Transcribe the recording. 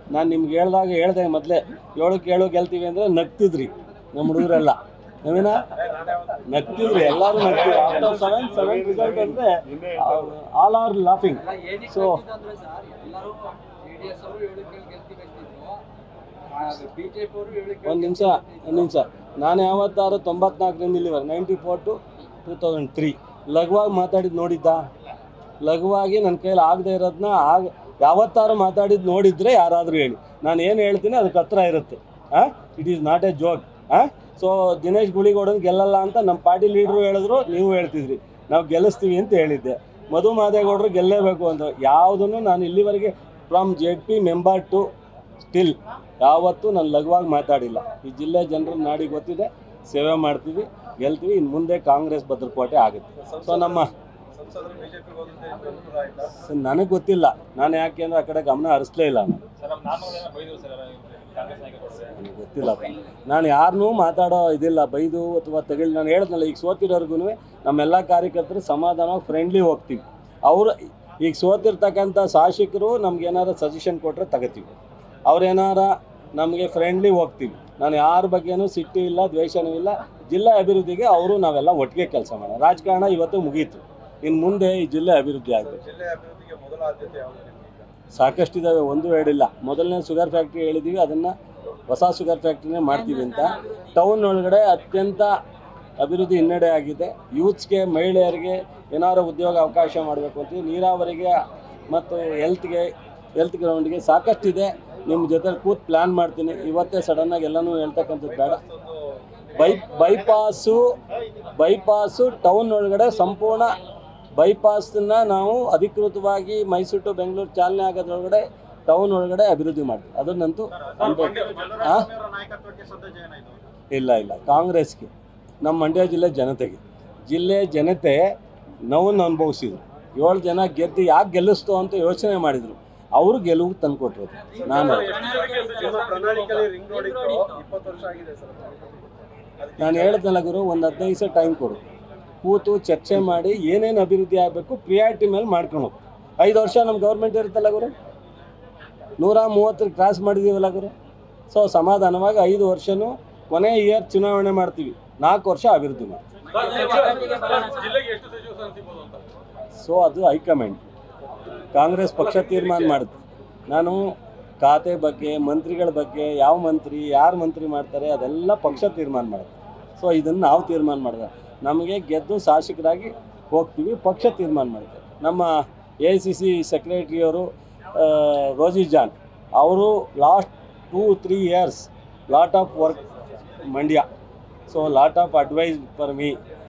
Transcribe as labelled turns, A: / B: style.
A: ನಾನು ನಿಮ್ಗೆ ಹೇಳ್ದಾಗ ಹೇಳ್ದೆ ಮೊದಲೇ ಏಳಕ್ಕೆ ಏಳು ಗೆಲ್ತೀವಿ ಅಂದರೆ ನಗ್ತಿದ್ರಿ ನಮ್ಮ ಹುಡುಗರೆಲ್ಲ ನವೀನ ನಗ್ತಿದ್ರಿ ಎಲ್ಲರೂ ನಗ್ತಿದ್ರು ಆಫ್ಟರ್ ಸೆವೆನ್ ಸೆವೆನ್ ರಿಸಲ್ಟ್ ಅಂದರೆ ಆಲ್ ಆರ್ ಲಾಫಿಂಗ್ ಸೊ ಒಂದು ನಿಮಿಷ ಒಂದು ನಿಮಿಷ ನಾನು ಯಾವತ್ತಾರು ತೊಂಬತ್ನಾಲ್ಕರಿಂದ ಇಲ್ಲಿವರೆಗೆ ninety four to two thousand three ಲಘುವಾಗಿ ಮಾತಾಡಿದ್ದು ನೋಡಿದ್ದ ಲಘುವಾಗಿ ನನ್ನ ಕೈಲಿ ಆಗದೆ ಇರೋದನ್ನ ಆಗ ಯಾವತ್ತಾರು ಮಾತಾಡಿದ್ದು ನೋಡಿದ್ರೆ ಯಾರಾದರೂ ಹೇಳಿ ನಾನು ಏನು ಹೇಳ್ತೀನಿ ಅದಕ್ಕೆ ಹತ್ರ ಇರುತ್ತೆ ಹಾಂ it is not a joke ಹಾಂ ಸೊ ದಿನೇಶ್ ಗುಳಿಗೌಡನ್ ಗೆಲ್ಲಲ್ಲ ಅಂತ ನಮ್ಮ ಪಾರ್ಟಿ ಲೀಡ್ರು ಹೇಳಿದ್ರು ನೀವು ಹೇಳ್ತಿದ್ರಿ ನಾವು ಗೆಲ್ಲಿಸ್ತೀವಿ ಅಂತ ಹೇಳಿದ್ದೆ ಮಧು ಮಾದೇಗೌಡರು ಗೆಲ್ಲೇಬೇಕು ಅಂತ ಯಾವುದನ್ನು ನಾನು ಇಲ್ಲಿವರೆಗೆ from Z P member to still ಯಾವತ್ತೂ ನಾನು ಲಘುವಾಗಿ ಮಾತಾಡಿಲ್ಲ ಈ ಜಿಲ್ಲೆ ಜನರ ನಾಡಿ ಗೊತ್ತಿದೆ ಸೇವೆ ಮಾಡ್ತೀವಿ ಗೆಲ್ತೀವಿ ಇನ್ನು ಮುಂದೆ ಕಾಂಗ್ರೆಸ್ ಭದ್ರಕೋಟೆ ಆಗುತ್ತೆ ಸೊ ನಮ್ಮ
B: ಸಂಸದರು ಬಿಜೆಪಿಗೆ ಹೋದಂತೆ ಅನುಕೂಲ ಆಯ್ತಾ
A: ನನಗೆ ಗೊತ್ತಿಲ್ಲ ನಾನು ಯಾಕೆಂದ್ರೆ ಆ ಕಡೆ ಗಮನ ಹರಿಸ್ಲೇ ಇಲ್ಲ ನಾನು
C: ಸರ್ ನಮ್ಮ ನಾರ್ಮಲ್ ಬೈದ್ರು ಸರ್ ಕಾಂಗ್ರೆಸ್ ನಾಯಕ ಕೊಡ್ತಾರೆ
A: ನನಗೆ ಗೊತ್ತಿಲ್ಲಪ್ಪ ನಾನು ಯಾರನ್ನೂ ಮಾತಾಡೋ ಇದಿಲ್ಲ ಬೈದು ಅಥವಾ ತೆಗಳಿ ನಾನು ಹೇಳಿದ್ನಲ್ಲ ಈಗ ಸೋತಿರೋರ್ಗು ನಮ್ಮೆಲ್ಲ ಕಾರ್ಯಕರ್ತರು ಸಮಾಧಾನವಾಗಿ ಫ್ರೆಂಡ್ಲಿ ಹೋಗ್ತೀವಿ ಅವರು ಈಗ ಸೋತಿರ್ತಕ್ಕಂಥ ಶಾಸಕರು ನಮ್ಗೆ ಏನಾರು ಸಜೆಷನ್ ಕೊಟ್ಟರೆ ತಗೋತೀವಿ ಅವ್ರೇನಾರ ನಮಗೆ ಫ್ರೆಂಡ್ಲಿ ಹೋಗ್ತೀವಿ ನಾನು ಯಾರ ಬಗ್ಗೆನೂ ಸಿಟ್ಟು ಇಲ್ಲ ದ್ವೇಷನೂ ಇಲ್ಲ ಜಿಲ್ಲಾ ಅಭಿವೃದ್ಧಿಗೆ ಅವರು ನಾವೆಲ್ಲ ಒಟ್ಟಿಗೆ ಕೆಲಸ ಮಾಡೋಣ ರಾಜಕಾರಣ ಇವತ್ತು ಮುಗೀತು ಇನ್ನು ಮುಂದೆ ಈ ಜಿಲ್ಲೆ ಅಭಿವೃದ್ಧಿ ಆಗಬೇಕು
B: ಜಿಲ್ಲೆ ಅಭಿವೃದ್ಧಿಗೆ ಮೊದಲ ಆದ್ಯತೆ ಯಾವುದು ನಿಮ್ಗೆ
A: ಸಾಕಷ್ಟಿದ್ದಾವೆ ಒಂದು ಹೇಳಿಲ್ಲ ಮೊದಲನೇ ಶುಗರ್ ಫ್ಯಾಕ್ಟ್ರಿ ಹೇಳಿದ್ದೀವಿ ಅದನ್ನು ಹೊಸ ಶುಗರ್ ಫ್ಯಾಕ್ಟ್ರಿನೇ ಮಾಡ್ತೀವಿ ಅಂತ ಟೌನ್ ಒಳಗಡೆ ಅತ್ಯಂತ ಅಭಿವೃದ್ಧಿ ಹಿನ್ನಡೆ ಆಗಿದೆ ಯೂತ್ಸ್ಗೆ ಮಹಿಳೆಯರಿಗೆ ಏನಾದ್ರು ಉದ್ಯೋಗ ಅವಕಾಶ ಮಾಡಬೇಕು ಅಂತೀವಿ ನೀರಾವರಿಗೆ ಮತ್ತು ಹೆಲ್ತ್ಗೆ ಹೆಲ್ತ್ ಗ್ರೌಂಡ್ಗೆ ಸಾಕಷ್ಟಿದೆ ನಿಮ್ಮ ಜೊತೆ ಕೂತ್ ಪ್ಲ್ಯಾನ್ ಮಾಡ್ತೀನಿ ಇವತ್ತೇ ಸಡನ್ನಾಗಿ ಎಲ್ಲನೂ ಹೇಳ್ತಕ್ಕಂಥದ್ದು ಬೇಡ ಬೈ ಬೈಪಾಸು ಬೈಪಾಸು ಟೌನ್ ಒಳಗಡೆ ಸಂಪೂರ್ಣ ಬೈಪಾಸನ್ನ ನಾವು ಅಧಿಕೃತವಾಗಿ ಮೈಸೂರು ಟು ಬೆಂಗಳೂರು ಚಾಲನೆ ಆಗೋದ್ರೊಳಗಡೆ ಟೌನ್ ಒಳಗಡೆ ಅಭಿವೃದ್ಧಿ ಮಾಡ್ತೀವಿ ಅದನ್ನಂತೂ ಅನ್ಬೇಕು ಹಾಂ
B: ನಾಯಕತ್ವಕ್ಕೆ ಸದ್ಯ ಜಯನ ಇದು
A: ಇಲ್ಲ ಇಲ್ಲ ಕಾಂಗ್ರೆಸ್ಗೆ ನಮ್ಮ ಮಂಡ್ಯ ಜಿಲ್ಲೆ ಜನತೆಗೆ ಜಿಲ್ಲೆ ಜನತೆ ನೋವನ್ನು ಅನುಭವಿಸಿದ್ರು ಏಳು ಜನ ಗೆದ್ದು ಯಾಕೆ ಗೆಲ್ಲಿಸ್ತು ಅಂತ ಯೋಚನೆ ಮಾಡಿದರು ಅವರು ಗೆಲುವು ತಂದುಕೊಟ್ರು ನಾನು
B: ನಿಮ್ಮ ಪ್ರಣಾಳಿಕೆಯಲ್ಲಿ ರಿಂಗ್ ರೋಡ್ ಇತ್ತು ಇಪ್ಪತ್ತು ವರ್ಷ ಆಗಿದೆ ಸರ್ ಅದಕ್ಕೆ
A: ನಾನು ಹೇಳ್ದಲ್ಲ ಗುರು ಒಂದು ಹದಿನೈದು ದಿವಸ ಟೈಮ್ ಕೊಡು ಕೂತು ಚರ್ಚೆ ಮಾಡಿ ಏನೇನು ಅಭಿವೃದ್ಧಿ ಆಗಬೇಕು ಪ್ರಿಯಾರಿಟಿ ಮೇಲೆ ಮಾಡ್ಕೊಂಡು ಹೋಗು ಐದು ವರ್ಷ ನಮ್ಮ ಗೌರ್ಮೆಂಟ್ ಇರುತ್ತಲ್ಲ ಗುರು ನೂರ ಮೂವತ್ತರ ಕ್ರಾಸ್ ಮಾಡಿದ್ದೀವಲ್ಲ ಗುರು ಸೊ ಸಮಾಧಾನವಾಗಿ ಐದು ವರ್ಷನೂ ಕೊನೆ ಇಯರ್ ಚುನಾವಣೆ ಮಾಡ್ತೀವಿ ನಾಲ್ಕು ವರ್ಷ ಅಭಿವೃದ್ಧಿ ಮಾಡ್ತೀವಿ
C: ಜಿಲ್ಲೆಗೆ ಎಷ್ಟು ಸಚಿವ ಸಿಗ್ಬೋದು ಅಂತ
A: ಸೊ ಅದು ಹೈಕಮಾಂಡ್ ಕಾಂಗ್ರೆಸ್ ಪಕ್ಷ ತೀರ್ಮಾನ ಮಾಡುತ್ತೆ ನಾನು ಖಾತೆ ಬಗ್ಗೆ ಮಂತ್ರಿಗಳ ಬಗ್ಗೆ ಯಾವ ಮಂತ್ರಿ ಯಾರು ಮಂತ್ರಿ ಮಾಡ್ತಾರೆ ಅದೆಲ್ಲ ಪಕ್ಷ ತೀರ್ಮಾನ ಮಾಡುತ್ತೆ ಸೊ ಇದನ್ನು ನಾವು ತೀರ್ಮಾನ ಮಾಡಿದೆ ನಮಗೆ ಗೆದ್ದು ಶಾಸಕರಾಗಿ ಹೋಗ್ತೀವಿ ಪಕ್ಷ ತೀರ್ಮಾನ ಮಾಡುತ್ತೆ ನಮ್ಮ ಎ ಸಿ ಸಿ ಸೆಕ್ರೆಟ್ರಿಯವರು ರೋಜಿ ಜಾನ್ ಅವರು last two three years lot of work Mandya so lot of advice for me